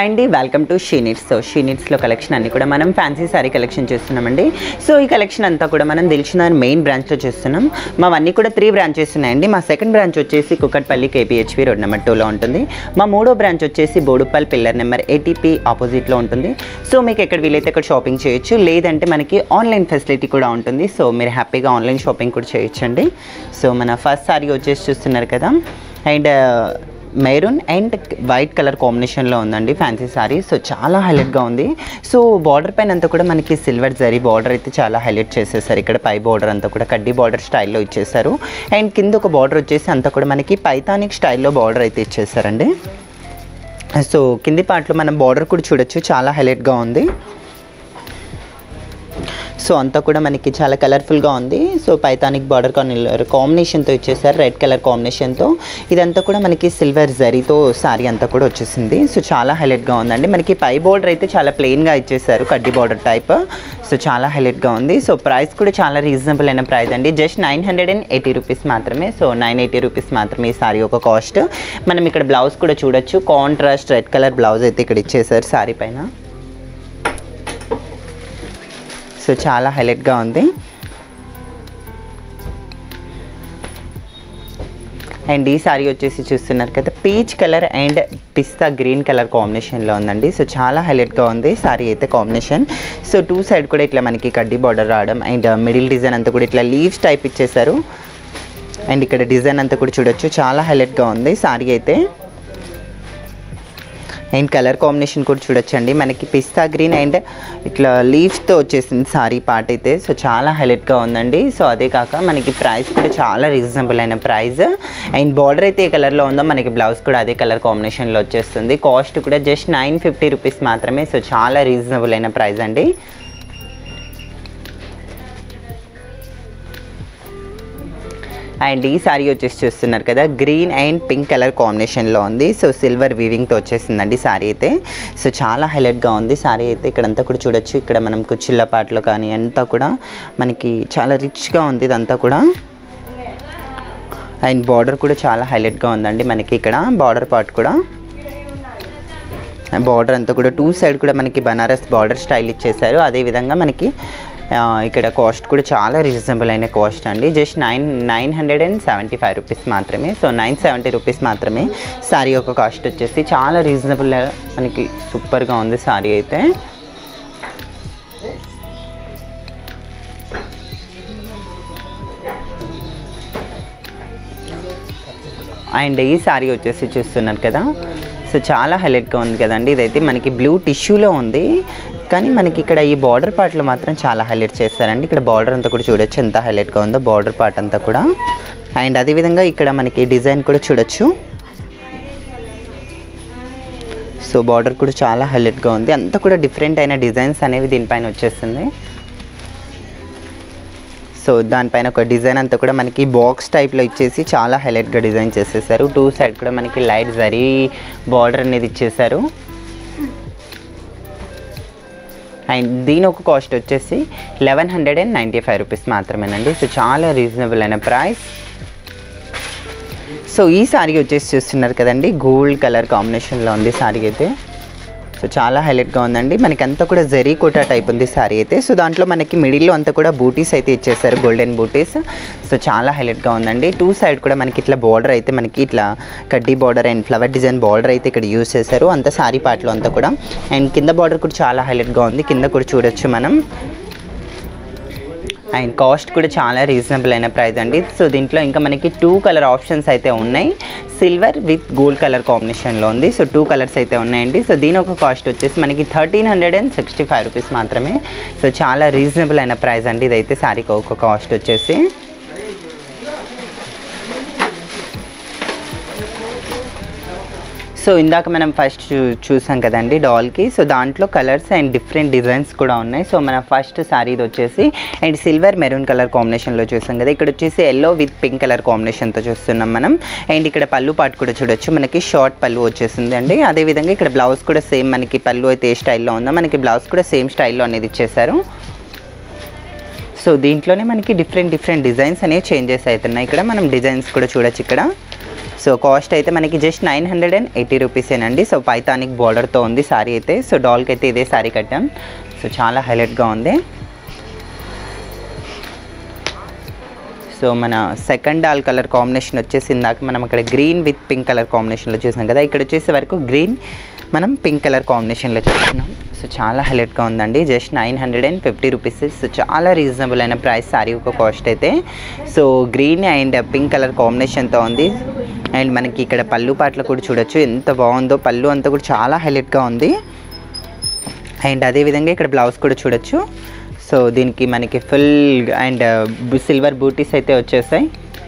hi అండి welcome to Sheenits so షీనిట్స్లో collection అన్ని కూడా మనం ఫ్యాన్సీ సారీ కలెక్షన్ చేస్తున్నామండి సో ఈ కలెక్షన్ అంతా కూడా మనం దిల్చిన మెయిన్ బ్రాంచ్లో చేస్తున్నాం మావన్నీ కూడా త్రీ బ్రాంచెస్ ఉన్నాయండి మా సెకండ్ బ్రాంచ్ వచ్చేసి కుక్కట్పల్లి కేపీహెచ్పి రోడ్ నెంబర్ టూలో ఉంటుంది మా మూడో బ్రాంచ్ వచ్చేసి బోడుపల్ పిల్లర్ నెంబర్ ఏటీపీ ఆపోజిట్లో ఉంటుంది సో మీకు ఎక్కడ వీలైతే అక్కడ షాపింగ్ చేయొచ్చు లేదంటే మనకి ఆన్లైన్ ఫెసిలిటీ కూడా ఉంటుంది సో మీరు హ్యాపీగా ఆన్లైన్ షాపింగ్ కూడా చేయొచ్చండి సో మన ఫస్ట్ సారీ వచ్చేసి చూస్తున్నారు కదా and maroon and white colour కాంబినేషన్లో ఉందండి ఫ్యాన్సీ సారీ సో చాలా హైలైట్గా ఉంది సో బార్డర్ పైన అంతా కూడా మనకి సిల్వర్ జరీ బార్డర్ అయితే చాలా హైలైట్ చేసేసారు ఇక్కడ పై బార్డర్ అంతా కూడా కడ్డీ బార్డర్ స్టైల్లో ఇచ్చేసారు అండ్ కింద ఒక బార్డర్ వచ్చేసి అంతా కూడా మనకి పైతానిక్ స్టైల్లో బార్డర్ అయితే ఇచ్చేసారండి సో కింది పార్ట్లో మనం బార్డర్ కూడా చూడొచ్చు చాలా హైలైట్గా ఉంది సో అంతా కూడా మనకి చాలా కలర్ఫుల్గా ఉంది సో పైతానిక్ బార్డర్ కాంబినేషన్తో ఇచ్చేసారు రెడ్ కలర్ కాంబినేషన్తో ఇదంతా కూడా మనకి సిల్వర్ జరీతో సారీ అంతా కూడా వచ్చేసింది సో చాలా హైలైట్గా ఉందండి మనకి పై బార్డర్ అయితే చాలా ప్లెయిన్గా ఇచ్చేసారు కడ్డీ బార్డర్ టైప్ సో చాలా హైలైట్గా ఉంది సో ప్రైస్ కూడా చాలా రీజనబుల్ అయిన ప్రైస్ అండి just nine hundred and eighty rupees మాత్రమే సో నైన్ ఎయిటీ రూపీస్ మాత్రమే ఈ సారీ ఒక కాస్ట్ మనం ఇక్కడ బ్లౌజ్ కూడా చూడొచ్చు కాంట్రాస్ట్ రెడ్ కలర్ బ్లౌజ్ అయితే ఇక్కడ ఇచ్చేసారు సారీ పైన సో చాలా హైలైట్గా ఉంది అండ్ ఈ సారీ వచ్చేసి చూస్తున్నారు కదా పీచ్ కలర్ అండ్ పిస్తా గ్రీన్ కలర్ కాంబినేషన్లో ఉందండి సో చాలా హైలైట్గా ఉంది సారీ అయితే కాంబినేషన్ సో టూ సైడ్ కూడా ఇట్లా మనకి కడ్డీ బార్డర్ రావడం అండ్ మిడిల్ డిజైన్ అంతా కూడా ఇట్లా లీవ్స్ టైప్ ఇచ్చేసారు అండ్ ఇక్కడ డిజైన్ అంతా కూడా చూడొచ్చు చాలా హైలైట్గా ఉంది సారీ అయితే అండ్ కలర్ కాంబినేషన్ కూడా చూడొచ్చండి మనకి పిస్తా గ్రీన్ అండ్ ఇట్లా లీవ్స్తో వచ్చేసింది సారీ పార్ట్ అయితే సో చాలా హైలైట్గా ఉందండి సో అదే కాక మనకి ప్రైస్ కూడా చాలా రీజనబుల్ అయిన ప్రైస్ అండ్ బార్డర్ అయితే ఏ కలర్లో ఉందో మనకి బ్లౌజ్ కూడా అదే కలర్ కాంబినేషన్లో వచ్చేస్తుంది కాస్ట్ కూడా జస్ట్ నైన్ ఫిఫ్టీ రూపీస్ మాత్రమే సో చాలా రీజనబుల్ అయిన ప్రైస్ అండి అండ్ ఈ సారీ వచ్చేసి చూస్తున్నారు కదా గ్రీన్ అండ్ పింక్ కలర్ కాంబినేషన్లో ఉంది సో సిల్వర్ వీవింగ్తో వచ్చేసిందండి సారీ అయితే సో చాలా హైలైట్గా ఉంది సారీ అయితే ఇక్కడంతా కూడా చూడొచ్చు ఇక్కడ మనం కుచ్చిళ్ళ పాటలో కానీ అంతా కూడా మనకి చాలా రిచ్గా ఉంది ఇదంతా కూడా అండ్ బార్డర్ కూడా చాలా హైలైట్గా ఉందండి మనకి ఇక్కడ బార్డర్ పార్ట్ కూడా బార్డర్ అంతా కూడా టూ సైడ్ కూడా మనకి బనారస్ బార్డర్ స్టైల్ ఇచ్చేసారు అదేవిధంగా మనకి ఆ, ఇక్కడ కాస్ట్ కూడా చాలా రీజనబుల్ అయిన కాస్ట్ అండి just nine nine hundred and seventy five rupees మాత్రమే సో నైన్ సెవెంటీ రూపీస్ మాత్రమే సారీ యొక్క కాస్ట్ వచ్చేసి చాలా రీజనబుల్ మనకి సూపర్గా ఉంది సారీ అయితే అండ్ ఈ సారీ వచ్చేసి చూస్తున్నారు కదా సో చాలా హైలైట్గా ఉంది కదండి ఇదైతే మనకి బ్లూ టిష్యూలో ఉంది కానీ మనకి ఇక్కడ ఈ బార్డర్ పార్ట్లో మాత్రం చాలా హైలైట్ చేస్తారండి ఇక్కడ బార్డర్ అంతా కూడా చూడొచ్చు ఎంత హైలైట్గా ఉందో బార్డర్ పార్ట్ అంతా కూడా అండ్ అదేవిధంగా ఇక్కడ మనకి డిజైన్ కూడా చూడొచ్చు సో బార్డర్ కూడా చాలా హైలైట్గా ఉంది అంతా కూడా డిఫరెంట్ అయిన డిజైన్స్ అనేవి దీనిపైన వచ్చేస్తుంది సో దానిపైన ఒక డిజైన్ అంతా కూడా మనకి బాక్స్ టైప్లో ఇచ్చేసి చాలా హైలైట్గా డిజైన్ చేసేసారు టూ సైడ్ కూడా మనకి లైట్ జరీ బార్డర్ అనేది ఇచ్చేసారు అండ్ దీని ఒక కాస్ట్ వచ్చేసి eleven hundred and ninety five rupees మాత్రమేనండి సో చాలా రీజనబుల్ అయిన ప్రైస్ సో ఈ సారీ వచ్చేసి చూస్తున్నారు కదండి గోల్డ్ కలర్ కాంబినేషన్లో ఉంది సారీ అయితే సో చాలా హైలైట్గా ఉందండి మనకి అంతా కూడా జరీ కోటా టైప్ ఉంది సారీ అయితే సో దాంట్లో మనకి మిడిల్లో అంతా కూడా బూటీస్ అయితే ఇచ్చేసారు గోల్డెన్ బూటీస్ సో చాలా హైలైట్గా ఉందండి టూ సైడ్ కూడా మనకి ఇట్లా బార్డర్ అయితే మనకి ఇట్లా కడ్డీ border and flower design border అయితే ఇక్కడ యూస్ చేశారు అంతా సారీ పార్ట్లో అంతా కూడా అండ్ కింద బార్డర్ కూడా చాలా హైలైట్గా ఉంది కింద కూడా చూడొచ్చు మనం అండ్ కాస్ట్ కూడా చాలా రీజనబుల్ అయిన ప్రైస్ అండి సో దీంట్లో ఇంకా మనకి టూ కలర్ ఆప్షన్స్ అయితే ఉన్నాయి సిల్వర్ విత్ గోల్డ్ కలర్ కాంబినేషన్లో ఉంది సో టూ కలర్స్ అయితే ఉన్నాయండి సో దీని ఒక కాస్ట్ వచ్చేసి మనకి thirteen hundred and sixty five rupees మాత్రమే సో చాలా రీజనబుల్ అయిన ప్రైస్ అండి ఇదైతే శారీకి ఒక కాస్ట్ వచ్చేసి సో ఇందాక మనం ఫస్ట్ చూ చూసాం కదండి డాల్కి సో దాంట్లో కలర్స్ అండ్ డిఫరెంట్ డిజైన్స్ కూడా ఉన్నాయి సో మన ఫస్ట్ సారీ ఇది వచ్చేసి అండ్ సిల్వర్ మెరూన్ కలర్ కాంబినేషన్లో చూసాం కదా ఇక్కడ వచ్చేసి ఎల్లో విత్ పింక్ కలర్ కాంబినేషన్తో చూస్తున్నాం మనం అండ్ ఇక్కడ పళ్ళు పాటు కూడా చూడొచ్చు మనకి షార్ట్ పళ్ళు వచ్చేసింది అండి అదేవిధంగా ఇక్కడ బ్లౌజ్ కూడా సేమ్ మనకి పళ్ళు అయితే ఏ స్టైల్లో ఉందో మనకి బ్లౌజ్ కూడా సేమ్ స్టైల్లో అనేది ఇచ్చేసారు సో దీంట్లోనే మనకి డిఫరెంట్ డిఫరెంట్ డిజైన్స్ అనేవి చేంజెస్ అవుతున్నాయి ఇక్కడ మనం డిజైన్స్ కూడా చూడొచ్చు ఇక్కడ సో కాస్ట్ అయితే మనకి just nine hundred and eighty రూపీసేనండి సో పైతానిక్ బార్డర్తో ఉంది శారీ అయితే సో డాల్కి అయితే ఇదే శారీ కట్టాం సో చాలా హైలైట్గా ఉంది సో మన సెకండ్ డాల్ కలర్ కాంబినేషన్ వచ్చేసి ఇందాక మనం అక్కడ గ్రీన్ విత్ పింక్ కలర్ కాంబినేషన్లో చూసాం కదా ఇక్కడ వచ్చేసే వరకు గ్రీన్ మనం పింక్ కలర్ కాంబినేషన్లో చూస్తున్నాం సో చాలా హైలైట్గా ఉందండి just nine hundred and fifty rupees so చాలా రీజనబుల్ అయిన ప్రైస్ సారీ ఒక కాస్ట్ అయితే so green and pink colour కాంబినేషన్తో ఉంది అండ్ మనకి ఇక్కడ పళ్ళు పాటలు కూడా చూడొచ్చు ఎంత బాగుందో పళ్ళు అంతా కూడా చాలా హైలైట్గా ఉంది అండ్ అదేవిధంగా ఇక్కడ బ్లౌజ్ కూడా చూడొచ్చు సో దీనికి మనకి ఫుల్ అండ్ సిల్వర్ బూటీస్ అయితే వచ్చేసాయి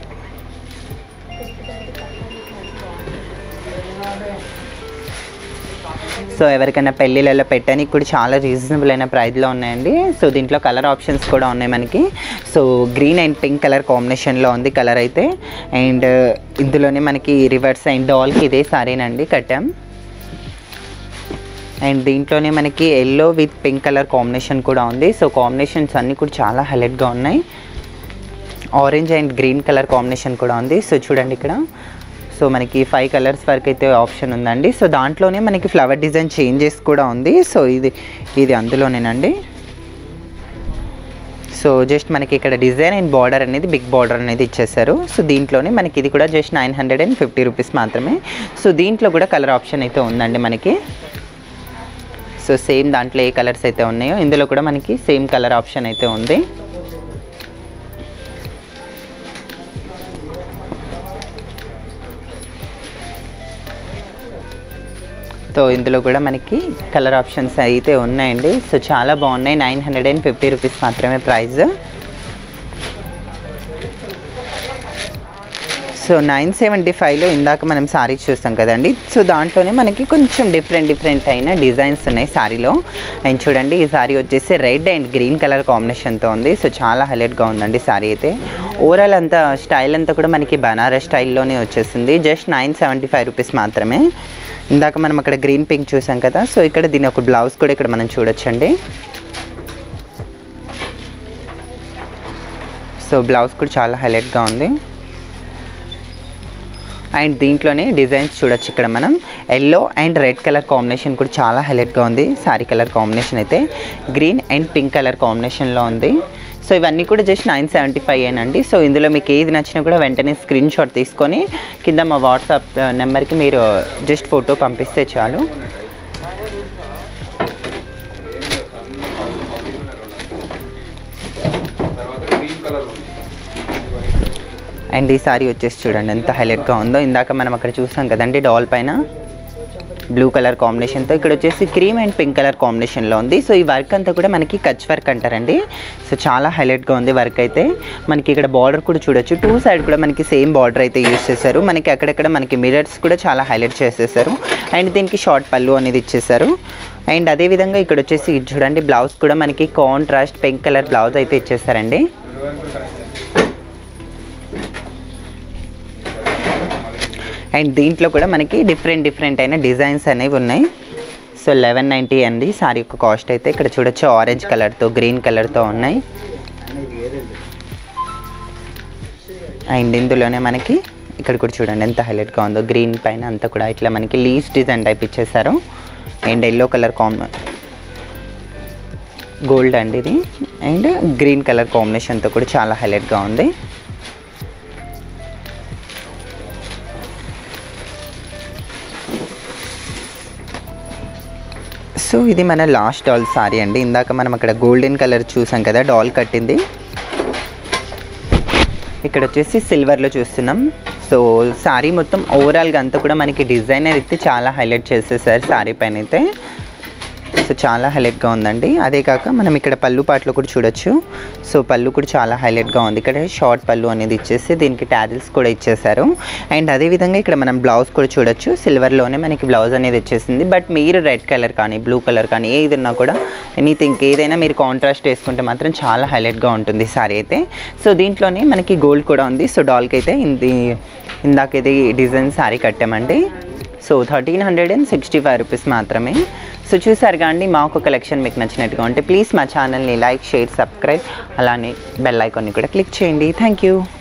సో ఎవరికైనా పెళ్ళిళ్ళలో పెట్టడానికి కూడా చాలా రీజనబుల్ అయిన ప్రైస్లో ఉన్నాయండి సో దీంట్లో కలర్ ఆప్షన్స్ కూడా ఉన్నాయి మనకి so green and pink colour కాంబినేషన్లో ఉంది కలర్ అయితే అండ్ ఇందులోనే మనకి రివర్స్ అండ్ డాల్కి ఇదే సారీనండి కట్టాం అండ్ దీంట్లోనే మనకి yellow with pink colour combination కూడా ఉంది సో కాంబినేషన్స్ అన్నీ కూడా చాలా హైలైట్గా ఉన్నాయి orange and green colour combination కూడా ఉంది సో చూడండి ఇక్కడ సో మనకి ఫైవ్ కలర్స్ వరకు అయితే ఆప్షన్ ఉందండి సో దాంట్లోనే మనకి ఫ్లవర్ డిజైన్ చేంజెస్ కూడా ఉంది సో ఇది ఇది అందులోనేనండి సో జస్ట్ మనకి ఇక్కడ డిజైన్ అండ్ బార్డర్ అనేది బిగ్ బార్డర్ అనేది ఇచ్చేసారు సో దీంట్లోనే మనకి ఇది కూడా just nine hundred and fifty rupees మాత్రమే సో దీంట్లో కూడా కలర్ ఆప్షన్ అయితే ఉందండి మనకి సో సేమ్ దాంట్లో ఏ కలర్స్ అయితే ఉన్నాయో ఇందులో కూడా మనకి సేమ్ కలర్ ఆప్షన్ అయితే ఉంది సో ఇందులో కూడా మనకి కలర్ ఆప్షన్స్ అయితే ఉన్నాయండి సో చాలా బాగున్నాయి nine hundred and fifty rupees మాత్రమే ప్రైస్ సో నైన్ సెవెంటీ ఫైవ్లో ఇందాక మనం శారీ చూస్తాం కదండి సో దాంట్లోనే మనకి కొంచెం డిఫరెంట్ డిఫరెంట్ అయిన డిజైన్స్ ఉన్నాయి శారీలో అండ్ చూడండి ఈ శారీ వచ్చేసి రెడ్ అండ్ గ్రీన్ కలర్ కాంబినేషన్తో ఉంది సో చాలా హైలైట్గా ఉందండి శారీ అయితే ఓవరాల్ అంతా స్టైల్ అంతా కూడా మనకి బనారస్ స్టైల్లోనే వచ్చేసింది just nine seventy five rupees మాత్రమే ఇందాక మనం అక్కడ గ్రీన్ పింక్ చూసాం కదా సో ఇక్కడ దీని ఒక బ్లౌజ్ కూడా ఇక్కడ మనం చూడొచ్చండి సో బ్లౌజ్ కూడా చాలా హైలైట్గా ఉంది అండ్ దీంట్లోనే డిజైన్స్ చూడొచ్చు ఇక్కడ మనం yellow and red colour combination కూడా చాలా హైలైట్గా ఉంది సారీ కలర్ కాంబినేషన్ అయితే గ్రీన్ అండ్ పింక్ కలర్ కాంబినేషన్లో ఉంది సో ఇవన్నీ కూడా జస్ట్ నైన్ సెవెంటీ ఫైవ్ ఏనండి సో ఇందులో మీకు ఏది నచ్చినా కూడా వెంటనే స్క్రీన్ షాట్ తీసుకొని కింద మా వాట్సాప్ నెంబర్కి మీరు జస్ట్ ఫోటో పంపిస్తే చాలు అండ్ ఈ సారీ వచ్చేసి చూడండి ఎంత హైలైట్గా ఉందో ఇందాక మనం అక్కడ చూసాం కదండి డాల్ పైన బ్లూ కలర్ కాంబినేషన్తో ఇక్కడ వచ్చేసి క్రీమ్ అండ్ పింక్ కలర్ కాంబినేషన్లో ఉంది సో ఈ వర్క్ అంతా కూడా మనకి కచ్ వర్క్ అంటారండి సో చాలా హైలైట్గా ఉంది వర్క్ అయితే మనకి ఇక్కడ బార్డర్ కూడా చూడొచ్చు టూ సైడ్ కూడా మనకి సేమ్ బార్డర్ అయితే యూస్ చేశారు మనకి అక్కడక్కడ మనకి మిరర్స్ కూడా చాలా హైలైట్ చేసేసారు అండ్ దీనికి షార్ట్ పళ్ళు అనేది ఇచ్చేసారు అండ్ అదేవిధంగా ఇక్కడ వచ్చేసి ఇది చూడండి బ్లౌజ్ కూడా మనకి కాంట్రాస్ట్ పింక్ కలర్ బ్లౌజ్ అయితే ఇచ్చేసారండి అండ్ దీంట్లో కూడా మనకి డిఫరెంట్ డిఫరెంట్ అయిన డిజైన్స్ అనేవి ఉన్నాయి సో లెవెన్ నైంటీ అండి సారీ యొక్క కాస్ట్ అయితే ఇక్కడ చూడొచ్చు ఆరెంజ్ కలర్తో గ్రీన్ కలర్తో ఉన్నాయి అండ్ ఇందులోనే మనకి ఇక్కడ కూడా చూడండి ఎంత హైలైట్గా ఉందో గ్రీన్ పైన అంతా కూడా ఇట్లా మనకి లీస్ డిజైన్ టైప్ ఇచ్చేసారు అండ్ ఎల్లో కలర్ కాంబ గోల్డ్ అండి ఇది అండ్ గ్రీన్ కలర్ కాంబినేషన్తో కూడా చాలా హైలైట్గా ఉంది సో ఇది మన లాస్ట్ డాల్ సారీ అండి ఇందాక మనం అక్కడ గోల్డెన్ కలర్ చూసాం కదా డాల్ కట్టింది ఇక్కడ వచ్చేసి సిల్వర్లో చూస్తున్నాం సో సారీ మొత్తం ఓవరాల్గా అంతా కూడా మనకి డిజైనర్ అయితే చాలా హైలైట్ చేసేసారు సారీ పైన అయితే సో చాలా హైలైట్గా ఉందండి అదే కాక మనం ఇక్కడ పళ్ళు పాటలు కూడా చూడొచ్చు సో పళ్ళు కూడా చాలా హైలైట్గా ఉంది ఇక్కడ షార్ట్ పళ్ళు అనేది ఇచ్చేసి దీనికి ట్యాజిల్స్ కూడా ఇచ్చేసారు అండ్ అదేవిధంగా ఇక్కడ మనం బ్లౌజ్ కూడా చూడొచ్చు సిల్వర్లోనే మనకి బ్లౌజ్ అనేది వచ్చేసింది బట్ మీరు రెడ్ కలర్ కానీ బ్లూ కలర్ కానీ ఏది ఉన్నా కూడా ఎనీథింగ్ ఏదైనా మీరు కాంట్రాస్ట్ వేసుకుంటే మాత్రం చాలా హైలైట్గా ఉంటుంది సారీ అయితే సో దీంట్లోనే మనకి గోల్డ్ కూడా ఉంది సో డాల్కి అయితే ఇది ఇందాక ఇది డిజైన్ సారీ కట్టామండి so thirteen hundred and sixty five rupees మాత్రమే సో చూసారుగా అండి మాకు కలెక్షన్ మీకు నచ్చినట్టుగా ఉంటే ప్లీజ్ మా ఛానల్ని లైక్ షేర్ సబ్స్క్రైబ్ అలానే బెల్ ఐకాన్ని కూడా క్లిక్ చేయండి థ్యాంక్ యూ